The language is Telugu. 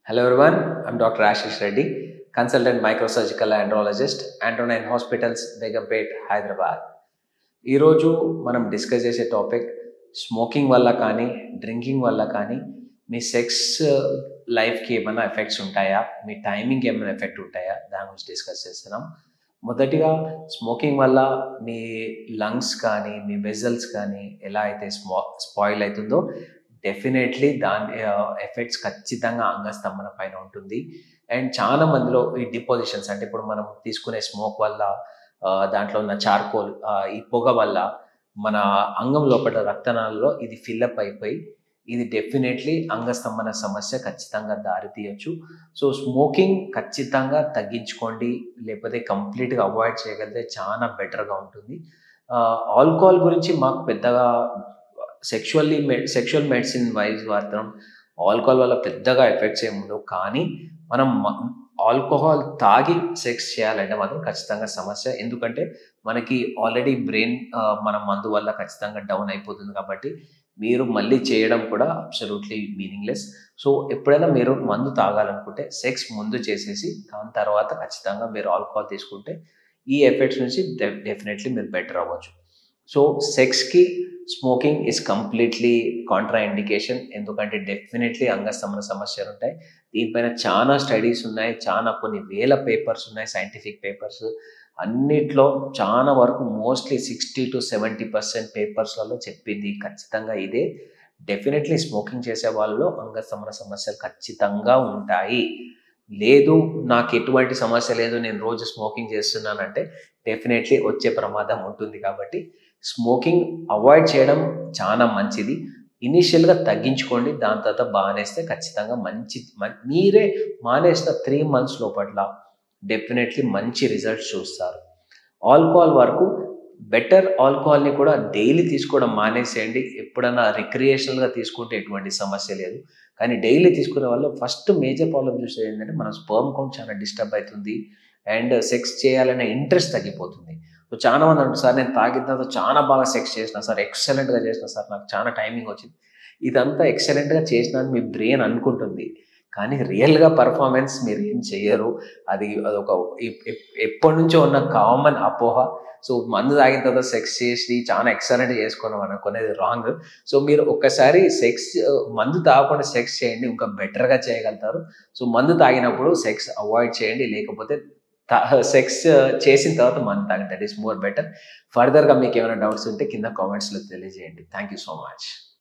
Hello everyone, I'm Dr. Ashish Reddy, consultant microsurgical andrologist, Antonine Hospitals, Begumpet, Hyderabad ఈరోజు మనం డిస్కస్ చేసే టాపిక్ స్మోకింగ్ వల్ల కానీ డ్రింకింగ్ వల్ల కానీ మీ సెక్స్ లైఫ్కి ఏమైనా ఎఫెక్ట్స్ ఉంటాయా మీ టైమింగ్ ఏమైనా ఎఫెక్ట్ ఉంటాయా దాని గురించి డిస్కస్ చేస్తున్నాం మొదటిగా స్మోకింగ్ వల్ల మీ లంగ్స్ కానీ మీ వెజల్స్ కానీ ఎలా అయితే స్మా స్పాయిల్ అవుతుందో డెఫినెట్లీ దాని ఎఫెక్ట్స్ ఖచ్చితంగా అంగస్తంభన పైన ఉంటుంది అండ్ చాలా మందిలో ఈ డిపోజిషన్స్ అంటే ఇప్పుడు మనం తీసుకునే స్మోక్ వల్ల ఆ, దాంట్లో ఉన్న చార్కోల్ ఈ పొగ వల్ల మన అంగం లోపల రక్తనాళాల్లో ఇది ఫిల్అప్ అయిపోయి ఇది డెఫినెట్లీ అంగస్తంభన సమస్య ఖచ్చితంగా దారి తీయచ్చు సో స్మోకింగ్ ఖచ్చితంగా తగ్గించుకోండి లేకపోతే కంప్లీట్గా అవాయిడ్ చేయగలిగితే చాలా బెటర్గా ఉంటుంది ఆల్కహాల్ గురించి మాకు పెద్దగా సెక్షువల్లీ మె సెక్షువల్ మెడిసిన్ వైజ్ మాత్రం ఆల్కహాల్ వల్ల పెద్దగా ఎఫెక్ట్స్ ఏమి ఉండవు కానీ మనం ఆల్కహాల్ తాగి సెక్స్ చేయాలంటే మాత్రం ఖచ్చితంగా సమస్య ఎందుకంటే మనకి ఆల్రెడీ బ్రెయిన్ మన మందు వల్ల ఖచ్చితంగా డౌన్ అయిపోతుంది కాబట్టి మీరు మళ్ళీ చేయడం కూడా అబ్సల్యూట్లీ మీనింగ్లెస్ సో ఎప్పుడైనా మీరు మందు తాగాలనుకుంటే సెక్స్ ముందు చేసేసి దాని తర్వాత ఖచ్చితంగా మీరు ఆల్కహాల్ తీసుకుంటే ఈ ఎఫెక్ట్స్ నుంచి డెఫినెట్లీ మీరు బెటర్ అవ్వచ్చు సో సెక్స్కి smoking is completely contraindication ఎందుకంటే డెఫినెట్లీ అంగస్తంభన సమస్యలు ఉంటాయి దీనిపైన చాలా స్టడీస్ ఉన్నాయి చాలా కొన్ని వేల పేపర్స్ ఉన్నాయి సైంటిఫిక్ పేపర్స్ అన్నిట్లో చాలా వరకు mostly sixty to seventy percent పేపర్స్లలో చెప్పింది ఖచ్చితంగా ఇదే డెఫినెట్లీ స్మోకింగ్ చేసే వాళ్ళలో అంగస్తంభన సమస్యలు ఖచ్చితంగా ఉంటాయి లేదు నాకు ఎటువంటి సమస్య లేదు నేను రోజు స్మోకింగ్ చేస్తున్నానంటే డెఫినెట్లీ వచ్చే ప్రమాదం ఉంటుంది కాబట్టి స్మోకింగ్ అవాయిడ్ చేయడం చాలా మంచిది ఇనీషియల్గా తగ్గించుకోండి దాని తర్వాత మానేస్తే ఖచ్చితంగా మంచి మ- మీరే మానేసిన త్రీ మంత్స్ లోపట్ల డెఫినెట్లీ మంచి రిజల్ట్స్ చూస్తారు ఆల్కహాల్ వరకు బెటర్ ఆల్కహాల్ని కూడా డైలీ తీసుకోవడం మానేసేయండి ఎప్పుడైనా రిక్రియేషనల్గా తీసుకుంటే ఎటువంటి సమస్య లేదు కానీ డైలీ తీసుకునే వాళ్ళు ఫస్ట్ మేజర్ ప్రాబ్లమ్ చూసేది ఏంటంటే మన స్పర్మ్ కౌంట్ చాలా డిస్టర్బ్ అవుతుంది అండ్ సెక్స్ చేయాలనే ఇంట్రెస్ట్ తగ్గిపోతుంది సో చాలా మంది అంటారు సార్ నేను తాగిన తర్వాత చాలా బాగా సెక్స్ చేసిన సార్ ఎక్సలెంట్గా చేసిన సార్ నాకు చాలా టైమింగ్ వచ్చింది ఇదంతా ఎక్సలెంట్గా చేసిన అని మీ బ్రెయిన్ అనుకుంటుంది కానీ రియల్గా పర్ఫార్మెన్స్ మీరు ఏం చేయరు అది అదొక ఎప్- ఎప్- ఎప్పటి నుంచో ఉన్న కామన్ అపోహ సో మందు తాగిన తర్వాత సెక్స్ చేసి చాలా ఎక్సలెంట్ చేసుకున్నాం అనుకునేది రాంగ్ సో మీరు ఒక్కసారి సెక్స్ మందు తాగకుండా సెక్స్ చేయండి ఇంకా బెటర్గా చేయగలుగుతారు సో మందు తాగినప్పుడు సెక్స్ అవాయిడ్ చేయండి లేకపోతే సెక్స్ చేసిన తర్వాత మందు తాగండి దట్ ఈస్ మోర్ బెటర్ ఫర్దర్గా మీకు ఏమైనా డౌట్స్ ఉంటే కింద కామెంట్స్లో తెలియజేయండి థ్యాంక్ యూ సో మచ్